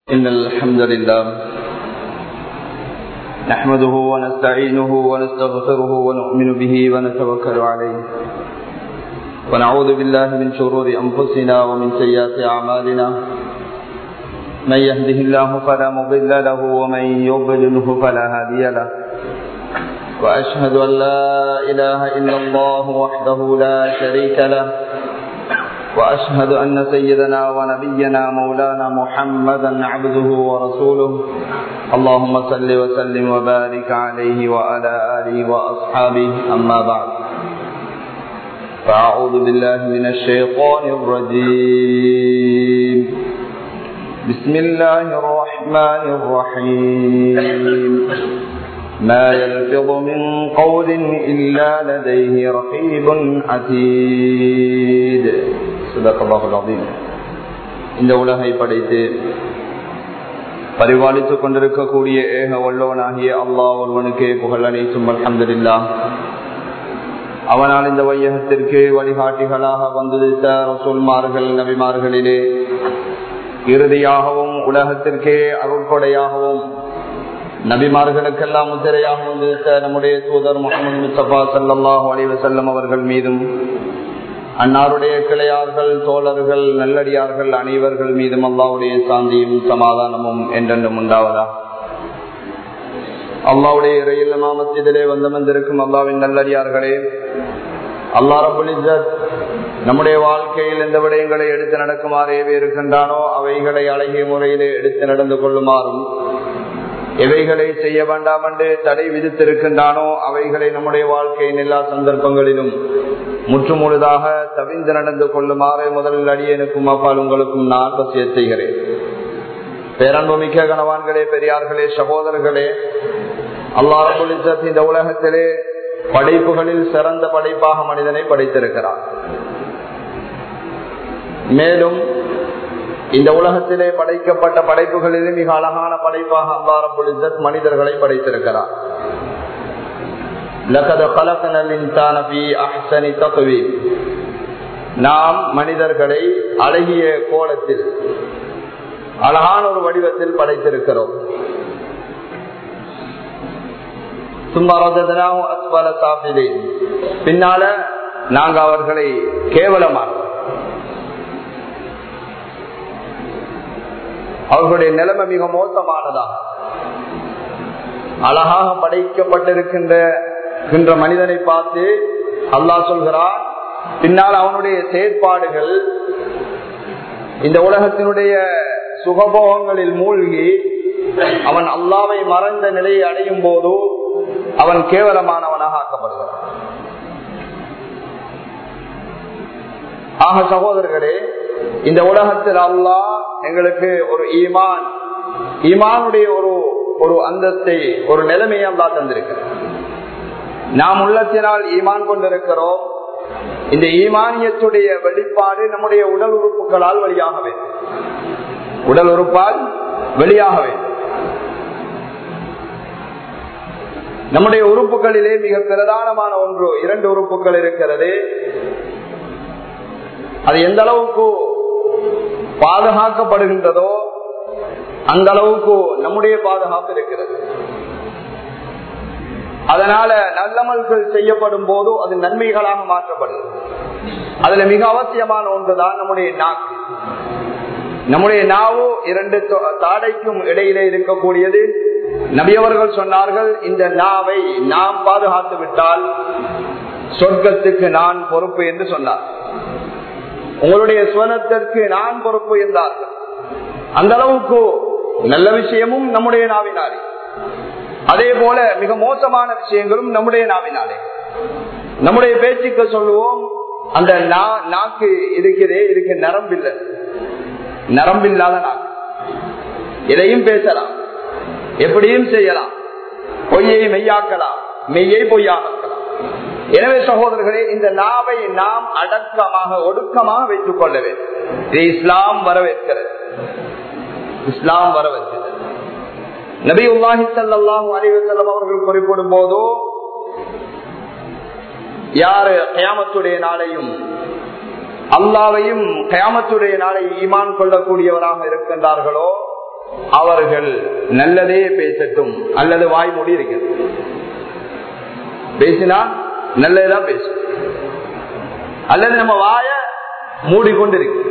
إن الحمد لله نحمده ونستعينه ونستغفره ونؤمن به ونتوكل عليه ونعوذ بالله من شرور أنفسنا ومن سيئات أعمالنا من يهده الله فلا مضل له ومن يضلله فلا هادي له وأشهد أن لا إله إلا الله وحده لا شريك له وأشهد أن سيدنا ونبينا مولانا محمدا عبده ورسوله اللهم صل وسلم وبارك عليه وعلى آله وأصحابه أما بعد فأعوذ بالله من الشيطان الرجيم بسم الله الرحمن الرحيم ما يلفظ من قول إلا لديه رقيب عتيد صدق الله العظيم இந்த உலகை படைத்து பரிபாலித்துக் கொண்டிருக்கக்கூடிய ஏக வல்லவனாகிய அல்லாஹ் ஒருவனுக்கே புகழ் அனைத்தும் அலமதுல்லா அவனால் இந்த வையகத்திற்கு வழிகாட்டிகளாக வந்துதித்த ரசூல்மார்கள் நபிமார்களிலே இறுதியாகவும் உலகத்திற்கே அருட்கொடையாகவும் நபிமார்களுக்கெல்லாம் முத்திரையாக வந்திருக்க நம்முடைய தூதர் முகமது முஸ்தபா சல்லாஹூ அலிவசல்லம் அவர்கள் மீதும் அன்னாருடைய கிளையார்கள் தோழர்கள் நல்லடியார்கள் அனைவர்கள் மீதும் அல்லாவுடைய சாந்தியும் சமாதானமும் என்றென்றும் உண்டாவதா அல்லாவுடைய இறையில் மாமத்திலே வந்தமர்ந்திருக்கும் அல்லாவின் நல்லடியார்களே அல்லா ரபுல் நம்முடைய வாழ்க்கையில் எந்த விடயங்களை எடுத்து நடக்குமாறு ஏவே இருக்கின்றானோ அவைகளை அழகிய முறையிலே எடுத்து நடந்து கொள்ளுமாறும் எவைகளை செய்ய வேண்டாம் என்று தடை விதித்திருக்கின்றானோ அவைகளை நம்முடைய வாழ்க்கையின் எல்லா சந்தர்ப்பங்களிலும் முற்றுமுழுதாக தவிந்து நடந்து கொள்ளுமாறு முதலில் அடியனுக்கும் அப்பால் உங்களுக்கும் நான் பசிய செய்கிறேன் பேரன்புமிக்க கணவான்களே பெரியார்களே சகோதரர்களே அல்லாஹுல் இந்த உலகத்திலே படைப்புகளில் சிறந்த படைப்பாக மனிதனை படைத்திருக்கிறார் மேலும் இந்த உலகத்திலே படைக்கப்பட்ட படைப்புகளிலே மிக அழகான படைப்பாக அல்லாரபுல் மனிதர்களை படைத்திருக்கிறார் நாம் மனிதர்களை அழகிய கோலத்தில் அழகான ஒரு வடிவத்தில் படைத்திருக்கிறோம் பின்னால நாங்க அவர்களை கேவலமான அவர்களுடைய நிலைமை மிக மோசமானதாக அழகாக படைக்கப்பட்டிருக்கின்ற மனிதனை பார்த்து அல்லாஹ் சொல்கிறான் பின்னால் அவனுடைய செயற்பாடுகள் இந்த உலகத்தினுடைய சுகபோகங்களில் மூழ்கி அவன் அல்லாவை மறந்த நிலையை அடையும் போது அவன் கேவலமானவனாக ஆக்கப்படுகிறான் ஆக சகோதரர்களே இந்த உலகத்தில் அல்லாஹ் எங்களுக்கு ஒரு ஈமான் ஈமானுடைய ஒரு ஒரு அந்தஸ்தை ஒரு நிலைமையை அல்லா தந்திருக்கிறார் நாம் உள்ளத்தினால் ஈமான் கொண்டிருக்கிறோம் இந்த ஈமானியத்துடைய வெளிப்பாடு நம்முடைய உடல் உறுப்புகளால் வெளியாக வேண்டும் உடல் உறுப்பால் வெளியாக வேண்டும் நம்முடைய உறுப்புகளிலே மிக பிரதானமான ஒன்று இரண்டு உறுப்புகள் இருக்கிறது அது எந்த அளவுக்கு பாதுகாக்கப்படுகின்றதோ அந்த அளவுக்கு நம்முடைய பாதுகாப்பு இருக்கிறது அதனால நல்லமல்கள் செய்யப்படும் போது அது நன்மைகளாக மாற்றப்படுது அதுல மிக அவசியமான ஒன்றுதான் நம்முடைய நாக்கு நம்முடைய நாவு இரண்டு தாடைக்கும் இடையிலே இருக்கக்கூடியது நபியவர்கள் சொன்னார்கள் இந்த நாவை நாம் பாதுகாத்து விட்டால் சொர்க்கத்துக்கு நான் பொறுப்பு என்று சொன்னார் உங்களுடைய சுவனத்திற்கு நான் பொறுப்பு என்றார்கள் அந்த அளவுக்கு நல்ல விஷயமும் நம்முடைய நாவினாலே அதே போல மிக மோசமான விஷயங்களும் நம்முடைய நாவினாலே நம்முடைய பேச்சுக்கு சொல்லுவோம் அந்த நாக்கு இருக்கிறே இதுக்கு நரம்பில்லை நரம்பில்லாத நாக்கு எதையும் பேசலாம் எப்படியும் செய்யலாம் பொய்யை மெய்யாக்கலாம் மெய்யை பொய்யாக்கலாம் எனவே சகோதரர்களே இந்த நாவை நாம் அடக்கமாக ஒடுக்கமாக வைத்துக் கொள்ள வேண்டும் இது இஸ்லாம் வரவேற்கிறது இஸ்லாம் வரவேற்கிறது நபி உல்லாஹி சல்லாஹூ அலிவசல்லம் அவர்கள் குறிப்பிடும் போதோ யாரு கயாமத்துடைய நாளையும் அல்லாவையும் கயாமத்துடைய நாளை ஈமான் கொள்ளக்கூடியவராக இருக்கின்றார்களோ அவர்கள் நல்லதே பேசட்டும் அல்லது வாய் மூடி இருக்கிறது பேசினா நல்லதுதான் பேசும் அல்லது நம்ம வாய மூடிக்கொண்டிருக்கு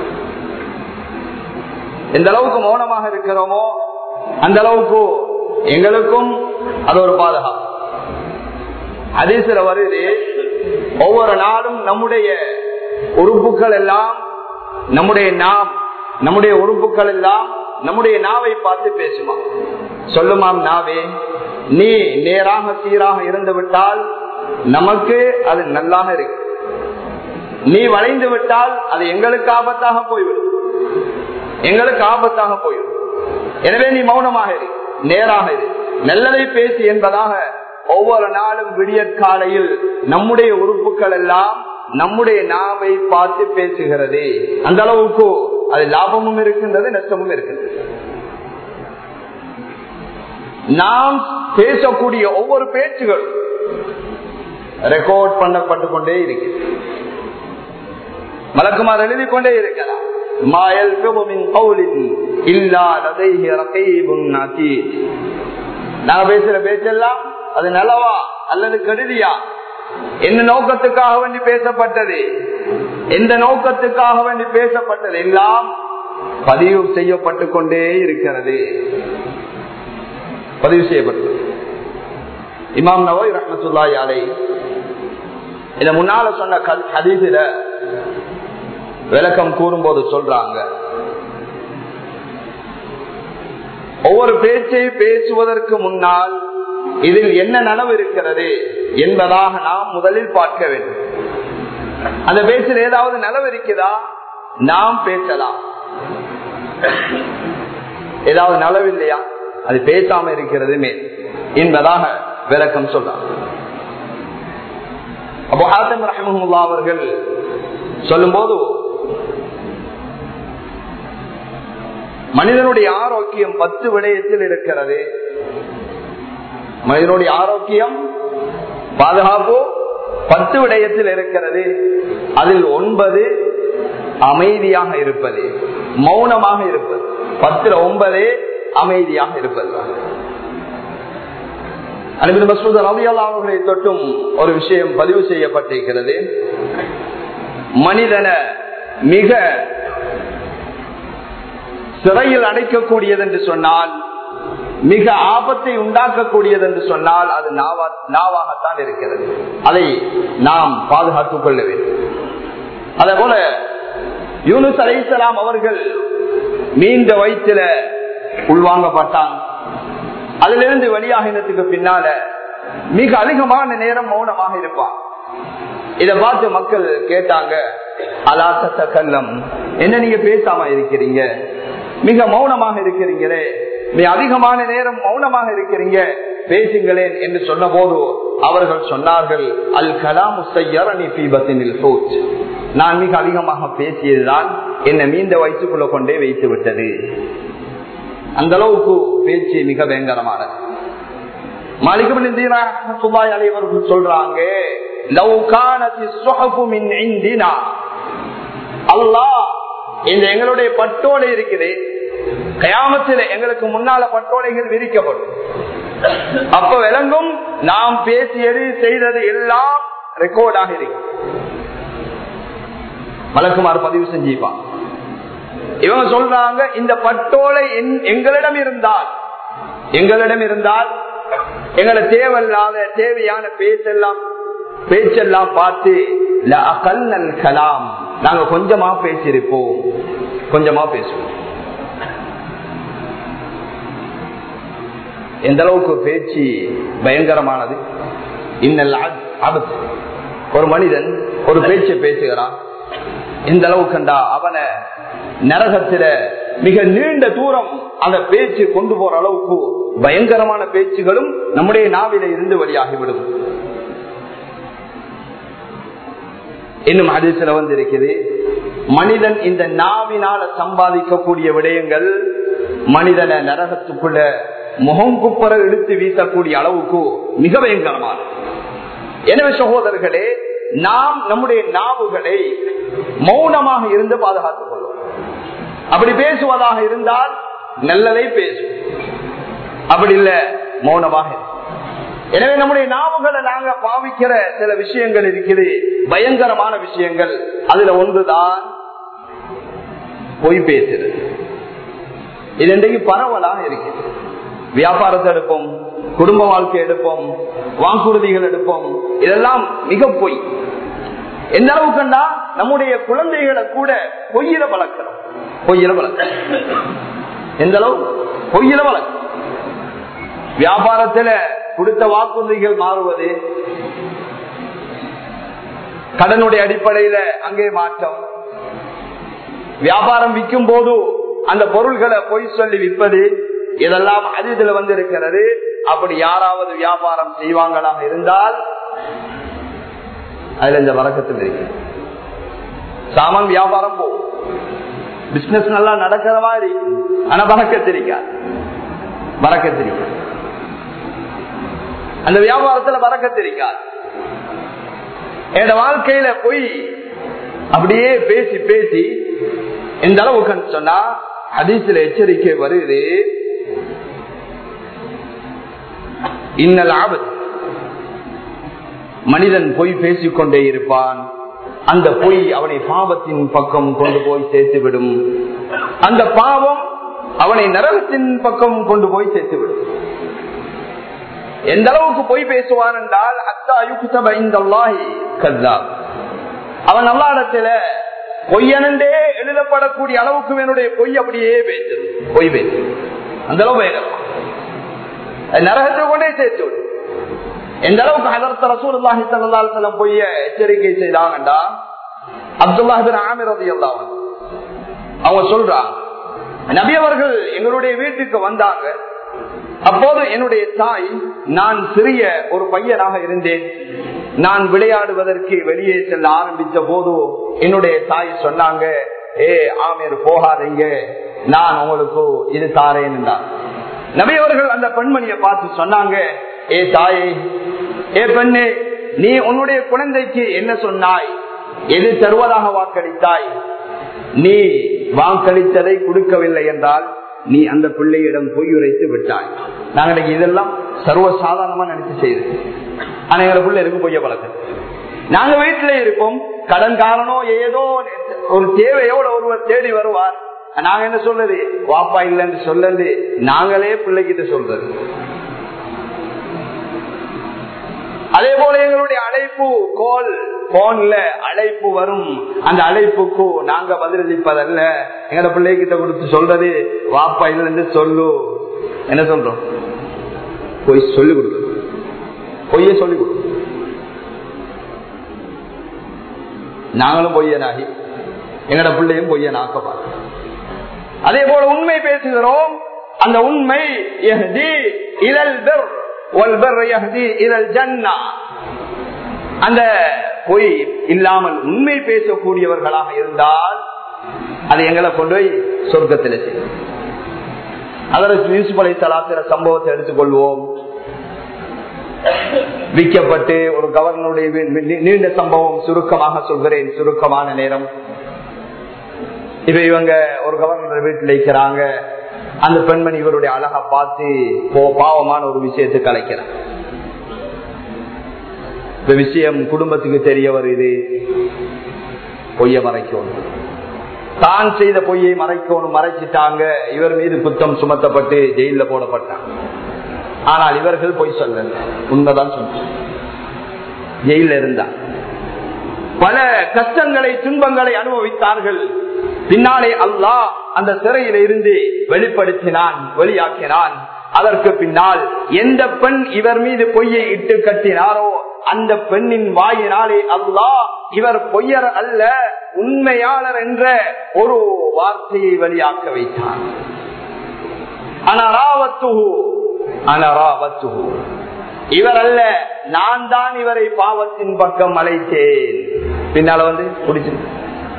எந்த அளவுக்கு மௌனமாக இருக்கிறோமோ அந்த அளவுக்கு எங்களுக்கும் அது ஒரு பாதுகாப்பு அதே சில வருது ஒவ்வொரு நாளும் நம்முடைய உறுப்புகள் எல்லாம் நம்முடைய நாம் நம்முடைய உறுப்புகள் எல்லாம் நம்முடைய நாவை பார்த்து பேசுமா சொல்லுமாம் நாவே நீ நேராக சீராக இருந்து விட்டால் நமக்கு அது நல்லாக இருக்கு நீ வளைந்து விட்டால் அது எங்களுக்கு ஆபத்தாக போய்விடும் எங்களுக்கு ஆபத்தாக போய்விடும் எனவே நீ மௌனமாக இரு நேராக இரு நல்லதை பேசு என்பதாக ஒவ்வொரு நாளும் விடியற்காலையில் நம்முடைய உறுப்புகள் எல்லாம் நம்முடைய நாவை பார்த்து பேசுகிறது அந்த அளவுக்கு அது லாபமும் இருக்கின்றது நஷ்டமும் இருக்கின்றது நாம் பேசக்கூடிய ஒவ்வொரு பேச்சுகளும் ரெக்கார்ட் பண்ணப்பட்டு கொண்டே இருக்கிறது மலக்குமார் எழுதி கொண்டே இருக்கிறார் மாயல் நான் பேசுற பேச்செல்லாம் அது நலவா அல்லது கருதியா என்ன நோக்கத்துக்காக வேண்டி பேசப்பட்டது எந்த நோக்கத்துக்காக வேண்டி பேசப்பட்டது எல்லாம் பதிவு செய்யப்பட்டு கொண்டே இருக்கிறது பதிவு செய்யப்பட்டது இமாம் நவோய் ரஹமத்துல்லா யாலை இத முன்னால சொன்ன ஹதீசில விளக்கம் கூறும்போது சொல்றாங்க ஒவ்வொரு பேச்சை பேசுவதற்கு முன்னால் இதில் என்ன நனவு இருக்கிறது என்பதாக நாம் முதலில் பார்க்க வேண்டும் அந்த பேச்சில் ஏதாவது நனவு இருக்குதா நாம் பேசலாம் ஏதாவது நலவு இல்லையா அது பேசாம இருக்கிறது மேல் என்பதாக விளக்கம் சொல்றாங்க அப்போ ஹாத்தம் ரஹமுல்லா அவர்கள் சொல்லும் போது மனிதனுடைய ஆரோக்கியம் பத்து விடயத்தில் இருக்கிறது மனிதனுடைய ஆரோக்கியம் பாதுகாப்பு பத்து விடயத்தில் இருக்கிறது அதில் ஒன்பது அமைதியாக இருப்பது மௌனமாக இருப்பது பத்துல ஒன்பது அமைதியாக இருப்பது அனுப்பின் மசூத் ரவியல்லா அவர்களை தொட்டும் ஒரு விஷயம் பதிவு செய்யப்பட்டிருக்கிறது மனிதன மிக சிறையில் அடைக்கக்கூடியது என்று சொன்னால் மிக ஆபத்தை உண்டாக்கக்கூடியது என்று சொன்னால் அது நாவாகத்தான் இருக்கிறது அதை நாம் பாதுகாத்துக் கொள்ள வேண்டும் அதே போல யூனுஸ் அலைசலாம் அவர்கள் மீண்ட வயிற்றுல உள்வாங்கப்பட்டான் அதிலிருந்து வெளியாகினத்துக்கு பின்னால மிக அதிகமான நேரம் மௌனமாக இருப்பான் இத பார்த்து மக்கள் கேட்டாங்க அலாசத்த கல்லம் என்ன நீங்க பேசாம இருக்கிறீங்க மிக மௌனமாக இருக்கிறீங்களே மிக அதிகமான நேரம் மௌனமாக இருக்கிறீங்க பேசுங்களேன் என்று சொன்ன போது அவர்கள் சொன்னார்கள் அல் கலாம் நான் மிக அதிகமாக பேசியதுதான் என்னை மீண்ட வயிற்றுக்குள்ள கொண்டே வைத்து விட்டது அந்த அளவுக்கு பேச்சு மிக பயங்கரமானது மாலிகபின் அலைவர்கள் சொல்றாங்க அல்லாஹ் இந்த எங்களுடைய பட்டோலை இருக்குது கயாமத்தில் எங்களுக்கு முன்னால பட்டோலைகள் விரிக்கப்படும் அப்ப விளங்கும் நாம் பேசியது செய்தது எல்லாம் ரெக்கார்டாக இருக்கு மலக்குமார் பதிவு செஞ்சுப்பான் இவங்க சொல்றாங்க இந்த பட்டோலை எங்களிடம் இருந்தால் எங்களிடம் இருந்தால் எங்களை தேவையில்லாத தேவையான பேச்செல்லாம் பேச்செல்லாம் பார்த்து கலாம் நாங்க கொஞ்சமா பேசியிருப்போம் கொஞ்சமா பேசுவோம் எந்த அளவுக்கு பேச்சு பயங்கரமானது இன்னல் ஆபத்து ஒரு மனிதன் ஒரு பேச்சு பேசுகிறான் எந்த அளவுக்குண்டா அவனை நரகத்தில மிக நீண்ட தூரம் அந்த பேச்சு கொண்டு போற அளவுக்கு பயங்கரமான பேச்சுகளும் நம்முடைய நாவில இருந்து வழியாகிவிடும் இன்னும் அதிசல வந்திருக்குது மனிதன் இந்த நாவினால சம்பாதிக்கக்கூடிய விடயங்கள் மனிதனை நரகத்துக்குள்ள முகம் குப்பர இழுத்து வீசக்கூடிய அளவுக்கு மிக பயங்கரமான எனவே சகோதரர்களே நாம் நம்முடைய நாவுகளை மௌனமாக இருந்து பாதுகாத்துக் கொள்வோம் அப்படி பேசுவதாக இருந்தால் நல்லதை பேசும் அப்படி இல்ல மௌனமாக இரு. எனவே நம்முடைய நாவுகளை நாங்க பாவிக்கிற சில விஷயங்கள் இருக்குது பயங்கரமான விஷயங்கள் அதுல ஒன்றுதான் பொய் பேசுறது இது இன்றைக்கு பரவலாக இருக்கு வியாபாரத்தை எடுப்போம் குடும்ப வாழ்க்கை எடுப்போம் வாக்குறுதிகள் எடுப்போம் இதெல்லாம் மிக பொய் எந்த அளவுக்குண்டா நம்முடைய குழந்தைகளை கூட பொய்யில வளர்க்கிறோம் பொய்யில வளர்க்கிறோம் எந்த அளவு பொய்யில வளர்க்கிறோம் வியாபாரத்துல கொடுத்த வாக்குறுதிகள் மாறுவது கடனுடைய அடிப்படையில அங்கே மாற்றம் வியாபாரம் விற்கும் போது அந்த பொருள்களை பொய் சொல்லி விற்பது இதெல்லாம் அதிதில வந்து இருக்கிறது அப்படி யாராவது வியாபாரம் செய்வாங்களாக இருந்தால் அதுல இந்த வழக்கத்தில் இருக்கு சாமான் வியாபாரம் போகும் பிசினஸ் நல்லா நடக்கிற மாதிரி ஆனா வழக்கத்திருக்காது வழக்கத்திருக்காது அந்த வியாபாரத்துல வழக்கத்திருக்காது என் வாழ்க்கையில போய் அப்படியே பேசி பேசி எந்த அளவுக்கு சொன்னா ஹதீஸ்ல எச்சரிக்கை வருது இன்னல் ஆபத்து மனிதன் பொய் பேசிக்கொண்டே இருப்பான் அந்த பொய் அவனை பாவத்தின் பக்கம் கொண்டு போய் சேர்த்துவிடும் அந்த பாவம் அவனை நரகத்தின் பக்கம் கொண்டு போய் சேர்த்துவிடும் எந்த அளவுக்கு பொய் பேசுவான் என்றால் அத்தா யுக்தப இந்தல்லாஹி கல்லா அவன் அல்லாடத்துல பொய்யனண்டே எழுதப்படக்கூடிய அளவுக்கு என்னுடைய பொய் அப்படியே பேசு பொய் பேசு அந்த அளவு பயங்கரம் நரகத்தை கொண்டே சேர்த்து விடும் எந்த அளவுக்கு ஹதரத் ரசூலுல்லாஹி ஸல்லல்லாஹு அலைஹி வஸல்லம் பொய்ய எச்சரிக்கை செய்தாங்கடா அப்துல்லாஹ் பின் ஆமிர் ரலியல்லாஹு அன்ஹு அவங்க சொல்றாங்க நபி அவர்கள் எங்களுடைய வீட்டுக்கு வந்தாங்க அப்போது என்னுடைய தாய் நான் சிறிய ஒரு பையனாக இருந்தேன் நான் விளையாடுவதற்கு வெளியே செல்ல ஆரம்பித்த போது என்னுடைய தாய் சொன்னாங்க ஏ ஆமீர் போகாதீங்க நான் உங்களுக்கு இது தாரேன் நபியவர்கள் அந்த பெண்மணியை பார்த்து சொன்னாங்க ஏ தாயே ஏ பெண்ணே நீ உன்னுடைய குழந்தைக்கு என்ன சொன்னாய் எது தருவதாக வாக்களித்தாய் நீ வாக்களித்ததை கொடுக்கவில்லை என்றால் நீ அந்த பிள்ளையிடம் பொய் உரைத்து விட்டாய் நாங்க இதெல்லாம் சர்வ சாதாரணமா நினைச்சு செய்யுது ஆனா எங்களை பிள்ளை இருக்கும் பொய்ய பழக்கம் நாங்க வீட்டுல இருப்போம் கடன் காரணம் ஏதோ ஒரு தேவையோட ஒருவர் தேடி வருவார் நாங்க என்ன சொல்றது வாப்பா இல்லைன்னு சொல்லது நாங்களே பிள்ளைகிட்ட சொல்றது அதே போல எங்களுடைய அழைப்பு கோல் போன்ல அழைப்பு வரும் அந்த அழைப்புக்கு நாங்க பதிலளிப்பதல்ல எங்கட பிள்ளைகிட்ட கொடுத்து சொல்றது வாப்பா இல்லைன்னு சொல்லு என்ன சொல்றோம் போய் சொல்லி கொடுக்க பொய்ய சொல்லி கொடு நாங்களும் பொய்யனாகி எங்கட பிள்ளையும் பொய்யன் ஆக்கப்பாரு அதே போல உண்மை பேசுகிறோம் அந்த உண்மை இழல் பெர் அந்த பொய் இல்லாமல் உண்மை பேசக்கூடியவர்களாக இருந்தால் அது எங்களை கொண்டு போய் சொர்க்கத்தில் செய்யும் அதற்கு மியூசிபலை தலாத்திர சம்பவத்தை எடுத்துக்கொள்வோம் விற்கப்பட்டு ஒரு கவர்னருடைய நீண்ட சம்பவம் சுருக்கமாக சொல்கிறேன் சுருக்கமான நேரம் இப்ப இவங்க ஒரு கவர்னர் வீட்டில் இருக்கிறாங்க அந்த பெண்மணி இவருடைய அழகா பார்த்து பாவமான ஒரு விஷயத்தை கலைக்கிறார் இந்த விஷயம் குடும்பத்துக்கு தெரிய வருது பொய்ய மறைக்கணும் தான் செய்த பொய்யை மறைக்கணும் மறைச்சிட்டாங்க இவர் மீது குற்றம் சுமத்தப்பட்டு ஜெயில போடப்பட்டாங்க ஆனால் இவர்கள் பொய் சொல்ல உண்மைதான் சொன்ன ஜெயில இருந்தா பல கஷ்டங்களை துன்பங்களை அனுபவித்தார்கள் பின்னாலே அல்லாஹ் அந்த சிறையில இருந்து வெளிப்படுத்தினான் வெளியாக்கினான் அதற்கு பின்னால் எந்த பெண் இவர் மீது பொய்யை இட்டு கட்டினாரோ அந்த பெண்ணின் வாயினாலே அல்லாஹ் இவர் பொய்யர் அல்ல உண்மையாளர் என்ற ஒரு வார்த்தையை வெளியாக்க வைத்தார் அனராவத்துகு அனராவத்துகு இவர் அல்ல நான் தான் இவரை பாவத்தின் பக்கம் அழைத்தேன் பின்னால வந்து குடிச்சிருக்கு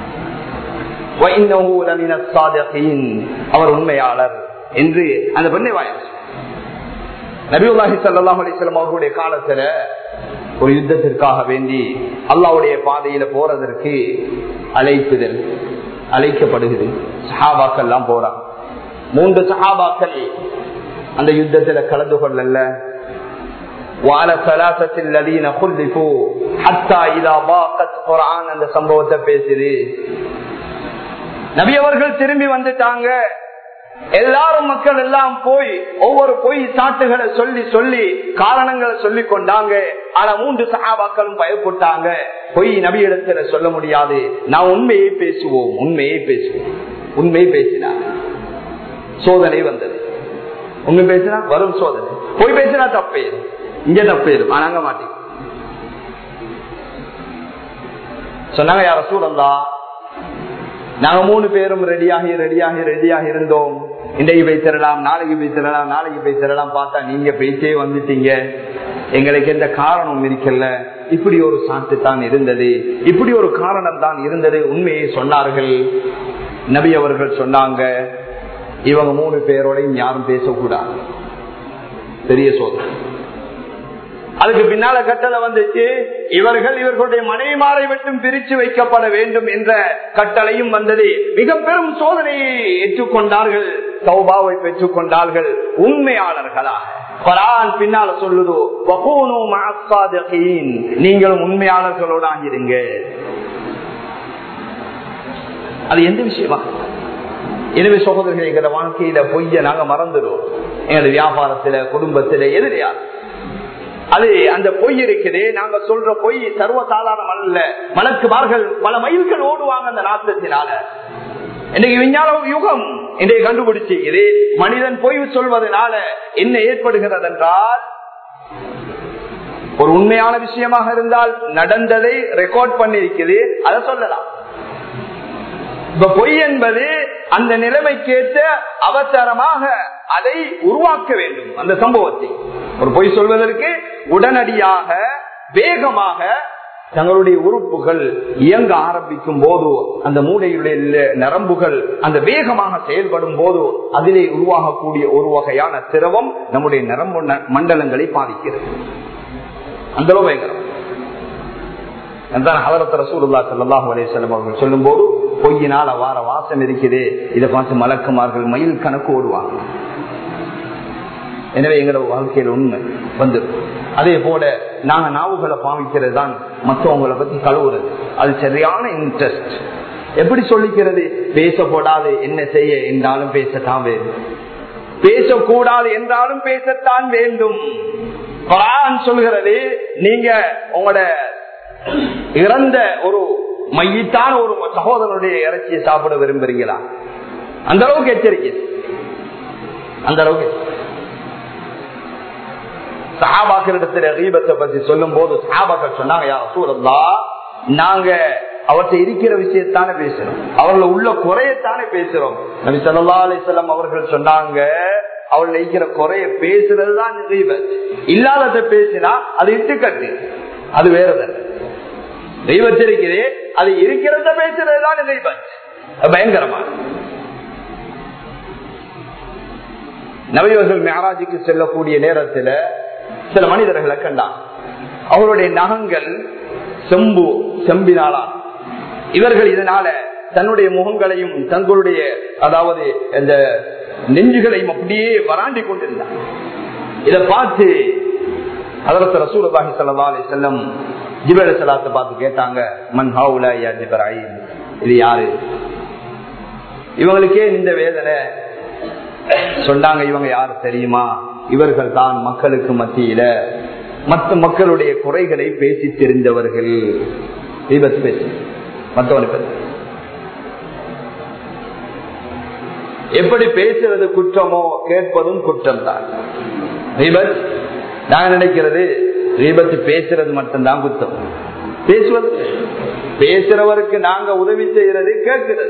அவர் உண்மையாளர் என்று அந்த பெண்ணை வாயாச்சு நபிவுல்லாஹி சல்லாஹ் அலிஸ்லாம் அவர்களுடைய காலத்துல ஒரு யுத்தத்திற்காக வேண்டி அல்லாவுடைய பாதையில போறதற்கு அழைப்புதல் அழைக்கப்படுகிறது சஹாபாக்கெல்லாம் போறாங்க மூன்று சஹாபாக்கள் அந்த யுத்தத்துல கலந்து கொள்ளல வாழ சலாசத்தில் லதீன குல்லிஃபு ஹத்தா இதா பாக்கத் குர்ஆன் அந்த சம்பவத்தை பேசுது நபி அவர்கள் திரும்பி வந்துட்டாங்க எல்லாரும் மக்கள் எல்லாம் போய் ஒவ்வொரு பொய் சாட்டுகளை சொல்லி சொல்லி காரணங்களை சொல்லி கொண்டாங்க ஆனா மூன்று சகாபாக்களும் பயப்பட்டாங்க பொய் நபி இடத்துல சொல்ல முடியாது நான் உண்மையை பேசுவோம் உண்மையை பேசுவோம் உண்மையை பேசினார் சோதனை வந்தது உண்மை பேசினா வரும் சோதனை பொய் பேசினா தப்பேரும் இங்க தப்பேரும் ஆனாங்க மாட்டேன் சொன்னாங்க யார சூழல்லா நாங்க மூணு பேரும் ரெடியாகி ரெடியாகி ரெடியாகி இருந்தோம் இன்றைக்கு போய் தரலாம் நாளைக்கு போய் தரலாம் நாளைக்கு போய் தரலாம் பார்த்தா நீங்க பேச்சே வந்துட்டீங்க எங்களுக்கு எந்த காரணம் இருக்கல இப்படி ஒரு சாட்டு தான் இருந்தது இப்படி ஒரு காரணம் தான் இருந்தது உண்மையை சொன்னார்கள் நபி அவர்கள் சொன்னாங்க இவங்க மூணு பேரோடையும் யாரும் பேசக்கூடாது பெரிய சோதனை அதுக்கு பின்னால கட்டளை வந்துச்சு இவர்கள் இவர்களுடைய மனைவிமாரை விட்டும் பிரிச்சு வைக்கப்பட வேண்டும் என்ற கட்டளையும் வந்தது மிக பெரும் சோதனையை ஏற்றுக்கொண்டார்கள் சௌபாவை பெற்றுக் கொண்டார்கள் உண்மையாளர்களாக பரான் பின்னால சொல்லுதோ நீங்களும் உண்மையாளர்களோட இருங்க அது எந்த விஷயமா எனவே சகோதரர்கள் எங்க வாழ்க்கையில பொய்ய நாங்க மறந்துடுவோம் எங்களுடைய வியாபாரத்துல குடும்பத்தில எதிரியா அது அந்த பொய் இருக்குது நாங்க சொல்ற பொய் சர்வ சாதாரணம் அல்ல மலக்குமார்கள் பல மைல்கள் ஓடுவாங்க அந்த நாட்டத்தினால இன்னைக்கு விஞ்ஞான யுகம் இன்றைய கண்டுபிடிச்சு இது மனிதன் பொய் சொல்வதனால என்ன ஏற்படுகிறது என்றால் ஒரு உண்மையான விஷயமாக இருந்தால் நடந்ததை ரெக்கார்ட் பண்ணிருக்குது அதை சொல்லலாம் இப்ப பொய் என்பது அந்த நிலைமைக்கேற்ற அவசரமாக அதை உருவாக்க வேண்டும் அந்த சம்பவத்தை ஒரு பொய் சொல்வதற்கு உடனடியாக வேகமாக தங்களுடைய உறுப்புகள் இயங்க ஆரம்பிக்கும் போது அந்த மூளையுடைய நரம்புகள் அந்த வேகமாக செயல்படும் போது அதிலே உருவாகக்கூடிய ஒரு வகையான திரவம் நம்முடைய நரம்பு மண்டலங்களை பாதிக்கிறது அந்த அளவு பயங்கரம் அவர்கள் சொல்லும் போது பொய்யினால் வார வாசம் இருக்குது இதை பார்த்து மலக்குமார்கள் மயில் கணக்கு ஓடுவாங்க எனவே எங்களோட வாழ்க்கையில் உண்மை வந்து அதே போல நாங்க நாவுகளை பாவிக்கிறது தான் மற்றவங்களை பத்தி கழுவுறது அது சரியான இன்ட்ரெஸ்ட் எப்படி சொல்லிக்கிறது பேசப்படாது என்ன செய்ய என்றாலும் பேசத்தான் வேண்டும் பேசக்கூடாது என்றாலும் பேசத்தான் வேண்டும் குரான் சொல்கிறது நீங்க உங்களோட இறந்த ஒரு மையிட்டான ஒரு சகோதரனுடைய இறைச்சியை சாப்பிட விரும்புறீங்களா அந்த அளவுக்கு எச்சரிக்கை அந்த அளவுக்கு சஹாபாக்களிடத்துல ரீபத்தை பத்தி சொல்லும் போது சஹாபாக்கள் சொன்னாங்க யார் சூழல்லா நாங்க அவற்றை இருக்கிற விஷயத்தானே பேசுறோம் அவர்களை உள்ள குறையத்தானே பேசுறோம் நபி சொல்லா அலிசல்லாம் அவர்கள் சொன்னாங்க அவள் இருக்கிற குறைய பேசுறதுதான் ரீபத் இல்லாததை பேசினா அது இட்டுக்கட்டு அது வேறதல்ல தெய்வத் இருக்கிறே அது இருக்கிறத பேசுறதுதான் தெய்வத் பயங்கரமா நவீவர்கள் மேராஜுக்கு செல்லக்கூடிய நேரத்தில் சில மனிதர்களை கண்டான் அவருடைய நகங்கள் செம்பு செம்பினாலா இவர்கள் இதனால தன்னுடைய முகங்களையும் தங்களுடைய அதாவது இந்த நெஞ்சுகளையும் அப்படியே வராண்டி கொண்டிருந்தார் இதை பார்த்து அதரத்து ரசூலபாஹி சல்லா அலி செல்லம் ஜிபேல சலாத்தை பார்த்து கேட்டாங்க மன் ஹாவுலா யா ஜிபராயின் இது யாரு இவங்களுக்கே இந்த வேதனை சொன்னாங்க இவங்க யாரு தெரியுமா இவர்கள் தான் மக்களுக்கு மத்தியில மற்ற மக்களுடைய குறைகளை பேசி தெரிந்தவர்கள் விபத்து பேசி மற்றவனை பற்றி எப்படி பேசுறது குற்றமோ கேட்பதும் குற்றம் தான் ரீபத் நான் நினைக்கிறது ரீபத்து பேசுறது மட்டும்தான் குற்றம் பேசுவது பேசுறவருக்கு நாங்க உதவி செய்யறது கேட்கிறது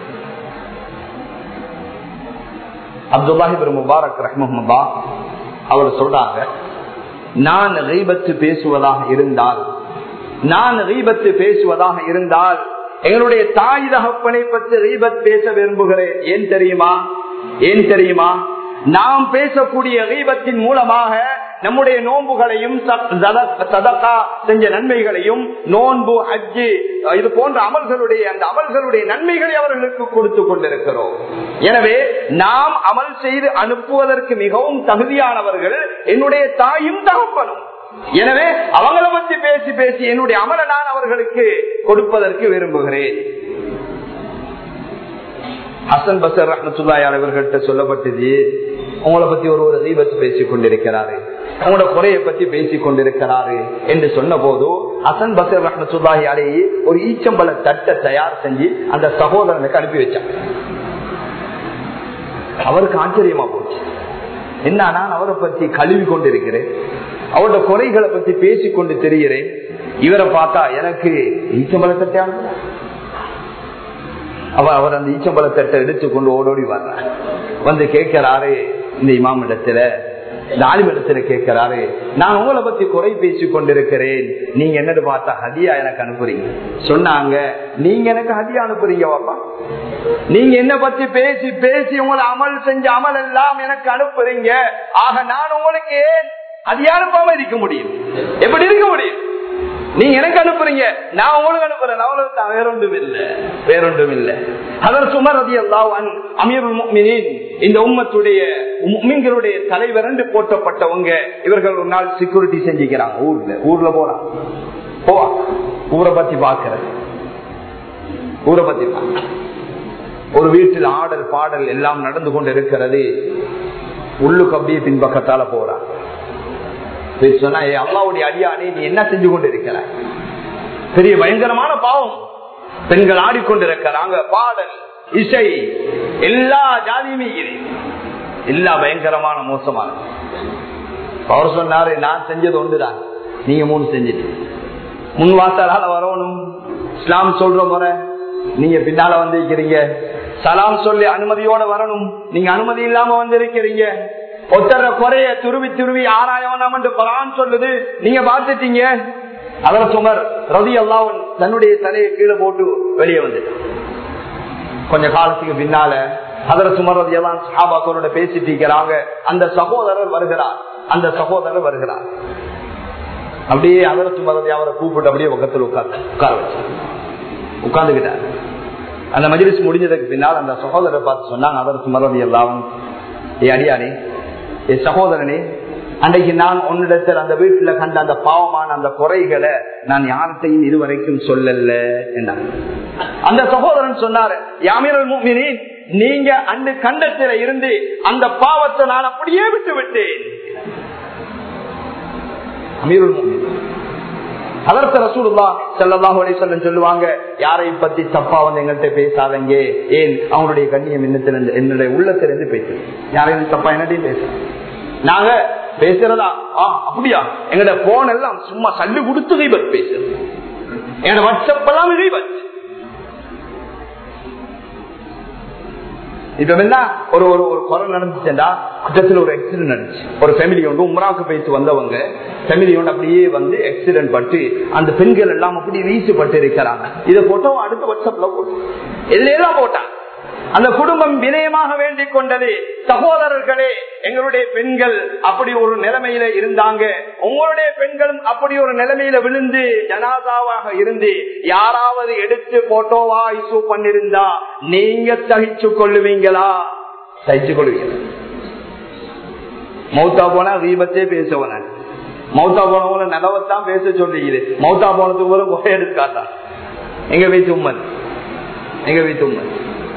அப்துல்லாஹி முபாரக் ரஹ்மஹா அவர் சொல்றாங்க நான் ரீபத்து பேசுவதாக இருந்தால் நான் ரீபத்து பேசுவதாக இருந்தால் எங்களுடைய தாய் தகப்பனை பற்றி ரீபத் பேச விரும்புகிறேன் ஏன் தெரியுமா ஏன் தெரியுமா நாம் பேசக்கூடிய ரீபத்தின் மூலமாக நம்முடைய நோன்புகளையும் சதக்கா செஞ்ச நன்மைகளையும் நோன்பு அஜ்ஜு இது போன்ற அமல்களுடைய அந்த அமல்களுடைய நன்மைகளை அவர்களுக்கு கொடுத்து கொண்டிருக்கிறோம் எனவே நாம் அமல் செய்து அனுப்புவதற்கு மிகவும் தகுதியானவர்கள் என்னுடைய தாயும் தகப்பனும் எனவே அவங்கள பத்தி பேசி பேசி என்னுடைய அமல நான் அவர்களுக்கு கொடுப்பதற்கு விரும்புகிறேன் ஹசன் பசர் ரஹமத்துல்லாய் அவர்கள்ட்ட சொல்லப்பட்டது உங்களை பத்தி ஒரு ஒரு தீபத்து பேசிக் கொண்டிருக்கிறாரு உங்களோட குறைய பத்தி பேசிக் கொண்டிருக்கிறாரு என்று சொன்ன போது ஹசன் பசர் ரஹமத்துல்லாஹி அலையே ஒரு ஈச்சம்பழ தட்டை தயார் செஞ்சு அந்த சகோதரனுக்கு அனுப்பி வச்சாங்க அவருக்கு ஆச்சரியமா போச்சு என்ன நான் அவரை பத்தி கழுவி கொண்டிருக்கிறேன் அவரோட குறைகளை பத்தி பேசிக்கொண்டு தெரிகிறேன் இவரை பார்த்தா எனக்கு ஈச்சம்பழத்தை அவர் அவர் அந்த ஈச்சம்பழத்தட்டை எடுத்துக்கொண்டு ஓடோடி வர்றார் வந்து கேட்கிறாரு இந்த இமாம் இடத்துல இந்த ஆலிமிடத்துல கேட்கிறாரு நான் உங்களை பத்தி குறை பேசி கொண்டிருக்கிறேன் நீங்க என்னன்னு பார்த்தா ஹதியா எனக்கு அனுப்புறீங்க சொன்னாங்க நீங்க எனக்கு ஹதியா அனுப்புறீங்க பாப்பா நீங்க என்ன பத்தி பேசி பேசி உங்களை அமல் செஞ்ச அமல் எல்லாம் எனக்கு அனுப்புறீங்க ஆக நான் உங்களுக்கு ஏன் ஹதியா அனுப்பாம இருக்க முடியும் எப்படி இருக்க முடியும் நீங்க எனக்கு அனுப்புறீங்க நான் உங்களுக்கு அனுப்புறேன் அவ்வளவுதான் வேறொன்றும் இல்ல வேறொன்றும் இல்ல அதர் சுமர் அதி அல்லாஹ் அமீருல் இந்த உம்மத்துடைய மீன்களுடைய தலைவர் என்று போட்டப்பட்டவங்க இவர்கள் ஒரு நாள் செக்யூரிட்டி செஞ்சுக்கிறாங்க ஊர்ல ஊர்ல போறாங்க போவா ஊரை பத்தி பாக்குறது ஊரை பத்தி ஒரு வீட்டில் ஆடல் பாடல் எல்லாம் நடந்து கொண்டு இருக்கிறது உள்ளுக்கு அப்படியே பின்பக்கத்தால போறான் சொன்னா அல்லாவுடைய அடியானே நீ என்ன செஞ்சு கொண்டு இருக்கிற பெரிய பயங்கரமான பாவம் பெண்கள் ஆடிக்கொண்டிருக்கிறாங்க பாடல் இசை எல்லா ஜாதியுமே எல்லா பயங்கரமான மோசமான அவர் சொன்னாரு நான் செஞ்சது ஒன்றுதான் நீங்க மூணு செஞ்சுட்டு முன் வாசலால வரணும் இஸ்லாம் சொல்ற முறை நீங்க பின்னால வந்திருக்கிறீங்க சலாம் சொல்லி அனுமதியோட வரணும் நீங்க அனுமதி இல்லாம வந்திருக்கிறீங்க ஒத்தர குறைய துருவி துருவி ஆராயவனாம் என்று பலான் சொல்லுது நீங்க பார்த்துட்டீங்க அவர் சுமர் ரவி அல்லாவன் தன்னுடைய தலையை கீழே போட்டு வெளியே வந்துட்டு கொஞ்ச காலத்துக்கு பின்னால அதர சுமர் ரவி எல்லாம் சாபாக்களோட பேசிட்டு இருக்கிறாங்க அந்த சகோதரர் வருகிறார் அந்த சகோதரர் வருகிறார் அப்படியே அதர சுமர் அவரை கூப்பிட்டு அப்படியே பக்கத்தில் உட்கார்ந்து உட்கார வச்சு உட்கார்ந்துகிட்டார் அந்த மஜிலிஸ் முடிஞ்சதுக்கு பின்னால் அந்த சகோதரரை பார்த்து சொன்னாங்க அதர சுமர் ரவி எல்லாம் ஏ அடியானே என் சகோதரனே அன்றைக்கு நான் உன்னிடத்தில் அந்த வீட்டுல கண்ட அந்த பாவமான அந்த குறைகளை நான் யார்கிட்டையும் இதுவரைக்கும் சொல்லல என்றார் அந்த சகோதரன் சொன்னாரு யாமிரல் மூமினி நீங்க அந்த கண்டத்தில இருந்து அந்த பாவத்தை நான் அப்படியே விட்டு விட்டேன் அமீருல் மூமின் அதற்கு ரசூலுல்லா செல்லல்லாஹு அலைஹி சொல்லுவாங்க யாரை பத்தி தப்பா வந்து எங்கள்கிட்ட பேசாதங்க ஏன் அவங்களுடைய கண்ணியம் என்னத்திலிருந்து என்னுடைய உள்ளத்திலிருந்து பேசு யாரையும் தப்பா என்னட்டையும் பேச நாங்க பேசுறதா ஆ அப்படியா எங்கட போன் எல்லாம் சும்மா சல்லு கொடுத்து கைபத் பேசுறது எங்கட வாட்ஸ்அப் எல்லாம் கைபத் இப்ப என்ன ஒரு ஒரு ஒரு குறை நடந்துச்சுடா குற்றத்துல ஒரு ஆக்சிடென்ட் நடந்துச்சு ஒரு ஃபேமிலி ஒன்று உமராக்கு போயிட்டு வந்தவங்க ஃபேமிலி ஒன்று அப்படியே வந்து ஆக்சிடென்ட் பட்டு அந்த பெண்கள் எல்லாம் அப்படி வீசுபட்டு இருக்கிறாங்க இதை போட்டோ அடுத்த வாட்ஸ்அப்ல போட்டு இதுல எல்லாம் போட்டாங்க அந்த குடும்பம் வினயமாக வேண்டிக் கொண்டது சகோதரர்களே எங்களுடைய பெண்கள் அப்படி ஒரு நிலைமையில இருந்தாங்க உங்களுடைய பெண்களும் அப்படி ஒரு நிலைமையில விழுந்து ஜனாதாவாக இருந்து யாராவது எடுத்து போட்டோவா இஷ்யூ பண்ணிருந்தா நீங்க சகிச்சு கொள்ளுவீங்களா சகிச்சு கொள்வீங்க மௌத்தா போனா தீபத்தே பேசவன மௌத்தா போனவங்கள நிலவத்தான் பேச சொல்லிக்குது மௌத்தா போனதுக்கு ஒரு குறை எடுக்காட்டா எங்க வீட்டு உம்மன் எங்க வீட்டு உம்மன்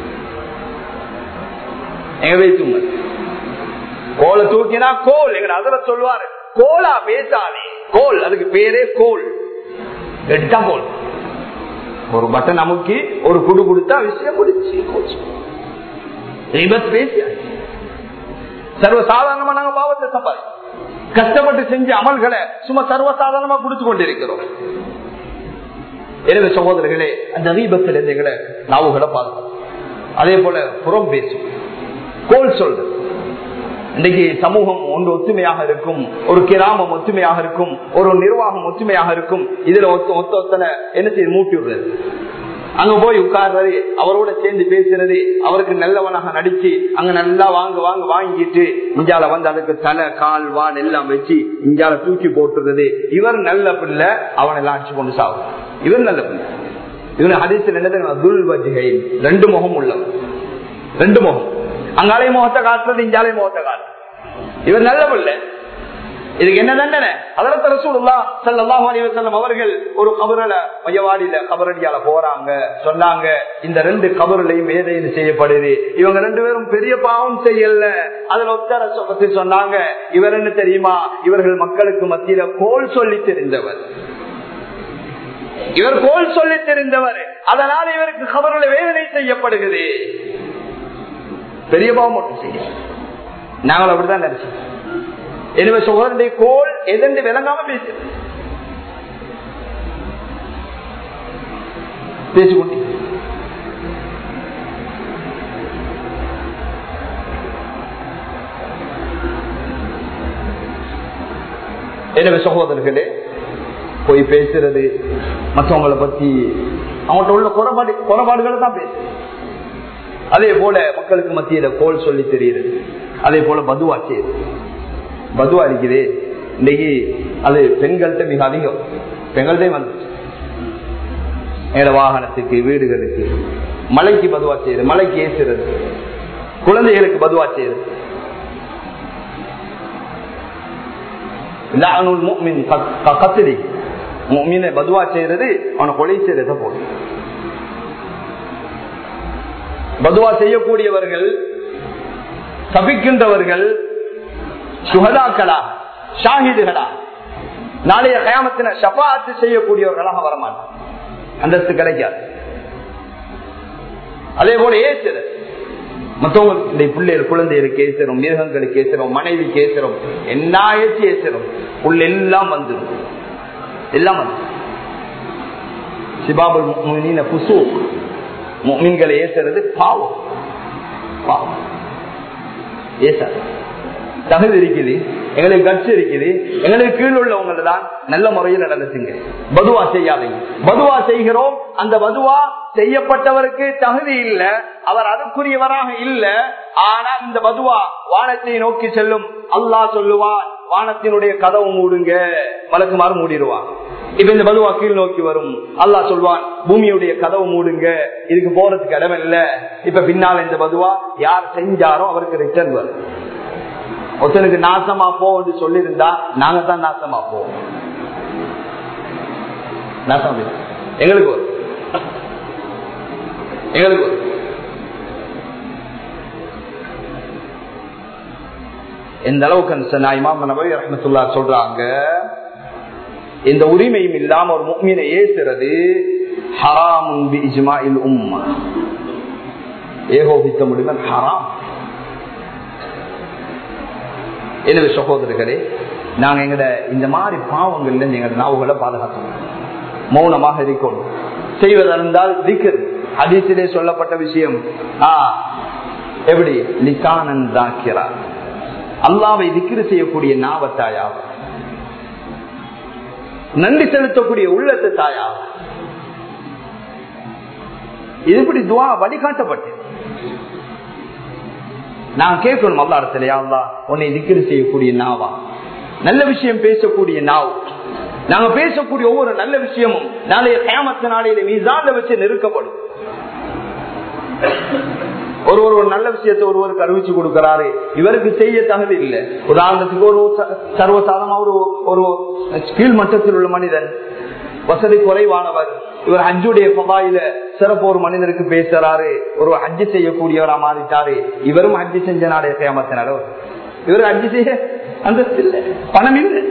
எங்க வீட்டு உம்மன் கோலை தூக்கினா கோல் எங்க அதுல சொல்லுவாரு கோலா பேசாதே கோல் அதுக்கு பேரே கோல் எட்டா கோல் ஒரு பட்டன் அமுக்கி ஒரு குடு கொடுத்தா விஷயம் முடிச்சு பேசியாச்சு சர்வசாதாரணமா நாங்க பாவத்தை சம்பாதி கஷ்டப்பட்டு செஞ்ச அமல்களை சும்மா சர்வசாதாரணமா கொடுத்து கொண்டிருக்கிறோம் எனவே சகோதரர்களே அந்த தீபத்தில் இருந்து எங்களை நாவுகளை பார்க்கணும் அதே போல புறம் பேசும் கோல் சொல்றது இன்னைக்கு சமூகம் ஒன்று ஒத்துமையாக இருக்கும் ஒரு கிராமம் ஒத்துமையாக இருக்கும் ஒரு நிர்வாகம் ஒத்துமையாக இருக்கும் இதுல ஒத்த ஒத்த ஒத்தனை என்ன செய்ய மூட்டி விடுறது அங்க போய் உட்கார்றது அவரோட சேர்ந்து பேசுறது அவருக்கு நல்லவனாக நடிச்சு அங்க நல்லா வாங்க வாங்க வாங்கிட்டு இஞ்சால வந்து அதுக்கு தலை கால் வால் எல்லாம் வச்சு இஞ்சால தூக்கி போட்டுறது இவர் நல்ல பிள்ளை அவனை எல்லாம் அடிச்சு கொண்டு சாகும் இவர் நல்ல பிள்ளை இவன் ஹதீஸில் என்னது துல் வஜ்கை ரெண்டு முகம் உள்ளவர் ரெண்டு முகம் அங்காலே முகத்தை காட்டுறது இஞ்சாலே முகத்தை காட்டுறது இவர் நல்ல பிள்ளை இதுக்கு என்ன தண்டனை அதற்கு ரசூலுல்லா ஸல்லல்லாஹு அலைஹி வஸல்லம் அவர்கள் ஒரு கபரல மையவாடியில கபரடியால போறாங்க சொன்னாங்க இந்த ரெண்டு கபருலையும் வேதையில் செய்யப்படுது இவங்க ரெண்டு பேரும் பெரிய பாவம் செய்யல அதுல ஒத்தர பத்தி சொன்னாங்க இவர் என்ன தெரியுமா இவர்கள் மக்களுக்கு மத்தியில கோல் சொல்லி தெரிந்தவர் இவர் கோல் சொல்லி தெரிந்தவர் அதனால இவருக்கு கபருல வேதனை செய்யப்படுகிறது பெரிய பாவம் மட்டும் செய்ய நாங்கள் அப்படிதான் நினைச்சோம் எனவே சோதரனுடைய கோல் எதென்று விளங்காம பேசு பேசிக்கொண்டு எனவே சகோதரர்களே போய் பேசுறது மற்றவங்களை பத்தி அவங்கள்ட்ட உள்ள குறைபாடு குறைபாடுகளை தான் பேசு அதே போல மக்களுக்கு மத்தியில கோல் சொல்லி தெரியுது அதே போல பதுவா செய்யுது பதுவா இருக்குது இன்னைக்கு அது பெண்கள்கிட்ட மிக அதிகம் பெண்கள்கிட்ட வந்துச்சு எங்களோட வாகனத்துக்கு வீடுகளுக்கு மலைக்கு பதுவா செய்யுது மலைக்கு ஏசுறது குழந்தைகளுக்கு பதுவா செய்யுது கத்திரி மீனை பதுவா செய்யறது அவனை கொலை செய்யறத போதும் பதுவா செய்யக்கூடியவர்கள் தபிக்கின்றவர்கள் சுகதாக்களா ஷாஹிதுகளா நாளைய கயாமத்தின ஷபாத்து செய்யக்கூடியவர்களாக வரமாட்டார் அந்தஸ்து கிடைக்காது அதே போல ஏசுறது மற்றவங்க பிள்ளைகள் குழந்தைகளுக்கு ஏசுறோம் மிருகங்களுக்கு ஏசுறோம் மனைவிக்கு ஏசுறோம் என்ன ஏற்றி ஏசுறோம் உள்ள எல்லாம் வந்துடும் எல்லாம் வந்துடும் சிபாபுல் புசு மீன்களை ஏசுறது பாவம் பாவம் ஏசாது தகுதி இருக்குது எங்களுக்கு கட்சி இருக்குது எங்களுக்கு கீழ் உள்ளவங்க தான் நல்ல முறையில் நடந்துச்சுங்க பதுவா செய்யாதீங்க பதுவா செய்கிறோம் அந்த பதுவா செய்யப்பட்டவருக்கு தகுதி இல்ல அவர் அதுக்குரியவராக இல்ல ஆனா இந்த பதுவா வானத்தை நோக்கி செல்லும் அல்லாஹ் சொல்லுவான் வானத்தினுடைய கதவு மூடுங்க மலக்குமாறு மூடிடுவான் இப்ப இந்த பதுவா கீழ் நோக்கி வரும் அல்லாஹ் சொல்வான் பூமியுடைய கதவு மூடுங்க இதுக்கு போறதுக்கு இடம் இல்ல இப்ப பின்னால இந்த பதுவா யார் செஞ்சாரோ அவருக்கு ரிட்டர்ன் வரும் ஒருத்தனுக்கு நாசமா போன்னு சொல்லியிருந்தா நாங்க தான் நாசமா போவோம் நாசம் எங்களுக்கு வரும் எங்களுக்கு வரும் எந்த அளவுக்கு இமாம் நபி ரஹமத்துல்லா சொல்றாங்க இந்த உரிமையும் இல்லாம ஒரு முக்மீனை ஏசுறது ஹராமுன் பி இஜ்மாஇல் உம்மா ஏகோபித்த முடிவு ஹராம் எனவே சகோதரர்களே நாங்க எங்கட இந்த மாதிரி பாவங்கள்ல எங்கட நாவுகளை பாதுகாக்கணும் மௌனமாக இருக்கணும் செய்வதறிந்தால் திக்கர் அதிசிலே சொல்லப்பட்ட விஷயம் ஆ எப்படி லிசானன் தாக்கிறார் அல்லாவை திக்கிரு செய்யக்கூடிய நாவத்தாயா நன்றி செலுத்தக்கூடிய உள்ளத்து தாயா இது இப்படி துவா வழிகாட்டப்பட்டு நான் கேட்கணும் அல்லாடத்திலையா அல்லா உன்னை திக்கிரு செய்யக்கூடிய நாவா நல்ல விஷயம் பேசக்கூடிய நாவ் நாங்க பேசக்கூடிய ஒவ்வொரு நல்ல விஷயமும் நாளைய கேமத்த நாளையில மீசான வச்சு நெருக்கப்படும் ஒருவர் ஒரு நல்ல விஷயத்தை ஒருவருக்கு அறிவிச்சு கொடுக்கிறாரு இவருக்கு செய்ய தகுதி இல்லை உதாரணத்துக்கு ஒரு சர்வசாதமா ஒரு ஒரு கீழ் மட்டத்தில் உள்ள மனிதன் வசதி குறைவானவர் இவர் ஹஜ்ஜுடைய பபாயில சிறப்பு ஒரு மனிதருக்கு பேசுறாரு ஒரு ஹஜ்ஜு செய்யக்கூடியவரா மாறிட்டாரு இவரும் ஹஜ்ஜு செஞ்ச நாடைய கேமத்தினாரோ இவரு ஹஜ்ஜு செய்ய அந்த பணம் இல்லை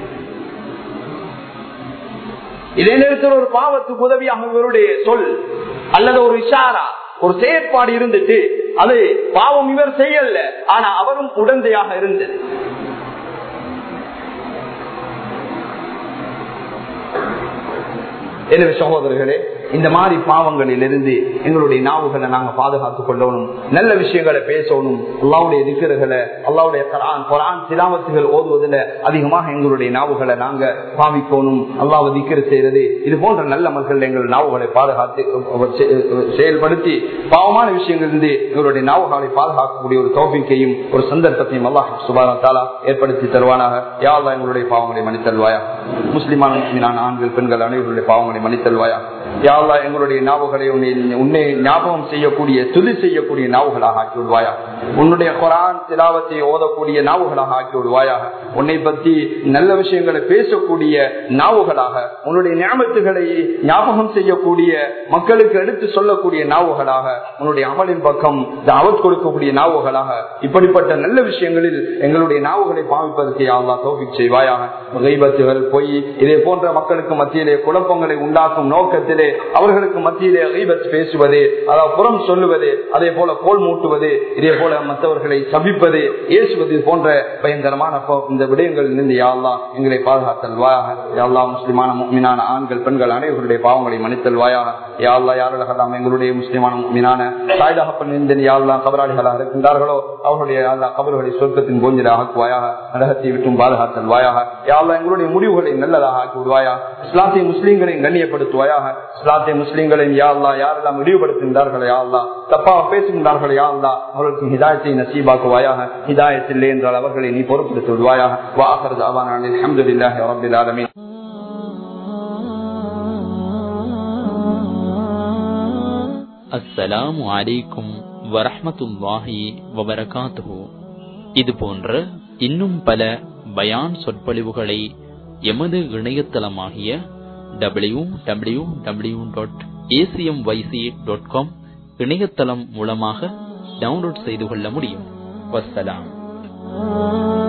இதே நேரத்தில் ஒரு பாவத்துக்கு உதவியாக இவருடைய சொல் அல்லது ஒரு இஷாரா ஒரு செயற்பாடு இருந்துட்டு அது பாவம் இவர் செய்யல ஆனா அவரும் உடந்தையாக இருந்தது எனவே சகோதரர்களே இந்த மாதிரி பாவங்களிலிருந்து எங்களுடைய நாவுகளை நாங்க பாதுகாத்துக் கொள்ளணும் நல்ல விஷயங்களை பேசணும் அல்லாவுடைய திக்கர்களை அல்லாவுடைய குரான் குரான் சிலாமத்துகள் ஓதுவதில் அதிகமாக எங்களுடைய நாவுகளை நாங்க பாவிக்கணும் அல்லாவை திக்கர் செய்யறது இது போன்ற நல்ல மக்கள் எங்கள் நாவுகளை பாதுகாத்து செயல்படுத்தி பாவமான விஷயங்களிலிருந்து எங்களுடைய நாவுகளை பாதுகாக்கக்கூடிய ஒரு தோப்பிக்கையும் ஒரு சந்தர்ப்பத்தையும் அல்லாஹ் சுபான தாலா ஏற்படுத்தி தருவானாக யாழ்லா எங்களுடைய பாவங்களை மன்னித்தல்வாயா முஸ்லிமான முஸ்லிமான ஆண்கள் பெண்கள் அனைவருடைய பாவங்களை மன்னித்தல்வாயா யாழ்லா எங்களுடைய நாவுகளை உன்னை ஞாபகம் செய்யக்கூடிய துதி செய்யக்கூடிய நாவுகளாக ஆக்கி விடுவாயா உன்னுடைய குரான் திலாவத்தை ஓதக்கூடிய நாவுகளாக ஆக்கி விடுவாயாக உன்னை பற்றி நல்ல விஷயங்களை பேசக்கூடிய நாவுகளாக உன்னுடைய ஞாபகத்துகளை ஞாபகம் செய்யக்கூடிய மக்களுக்கு எடுத்து சொல்லக்கூடிய நாவுகளாக உன்னுடைய அமலின் பக்கம் அவத் கொடுக்கக்கூடிய நாவுகளாக இப்படிப்பட்ட நல்ல விஷயங்களில் எங்களுடைய நாவுகளை பாவிப்பதற்கு யாழ்லா தோப்பிக் செய்வாயாக கைபத்துகள் பொய் இதே போன்ற மக்களுக்கு மத்தியிலே குழப்பங்களை உண்டாக்கும் நோக்கத்திலே அவர்களுக்கு மத்தியிலே கைபத் பேசுவது அதாவது புறம் சொல்லுவது அதே போல கோல் மூட்டுவது இதே போல மற்றவர்களை சபிப்பது ஏசுவது போன்ற பயங்கரமான இந்த விடயங்கள் இருந்து யாழ்லா எங்களை பாதுகாத்தல் வாயாக யாழ்லா முஸ்லிமான மீனான ஆண்கள் பெண்கள் அனைவருடைய பாவங்களை மன்னித்தல் வாயாக யாழ்லா யாரெல்லாம் எங்களுடைய முஸ்லிமான மீனான தாய்தகப்பன் இந்த யாழ்லா கபராளிகளாக இருக்கின்றார்களோ அவர்களுடைய யாழ்லா கபர்களை சொர்க்கத்தின் போஞ்சில ஆக்குவாயாக நரகத்தை விட்டும் பாதுகாத்தல் வாயாக யாழ்லா எங்களுடைய முடிவுகளை நல்லதாக ஆக்கி விடுவாயா இஸ்லாத்திய முஸ்லீம்களையும் கண்ணியப்படுத்துவாயாக இஸ்லாத்திய முஸ்லீம்களையும் யாழ்லா யாரெல்லாம் இழிவுபடுத்துகின்றார்களோ யாழ்லா தப்பாக பேசுகின்றார்களோ யாழ்லா அவர்களுக்கு ஹிதாயத்தை நசீபாக்குவாயாக ஹிதாயத் இல்லை என்றால் அவர்களை நீ பொறுப்படுத்தி விடுவாயாக வாஹர் தாவான அலமதுல்லாஹி ரபில் ஆலமீன் அஸ்ஸலாமு அலைக்கும் வரஹமத்துல்லாஹி வபரகாத்துஹு இது போன்ற இன்னும் பல பயான் சொற்பொழிவுகளை எமது இணையதளமாகிய W W W dot ACM YC dot com இணையதளம் மூலமாக டவுன்லோட் செய்து கொள்ள முடியும் வசலாம்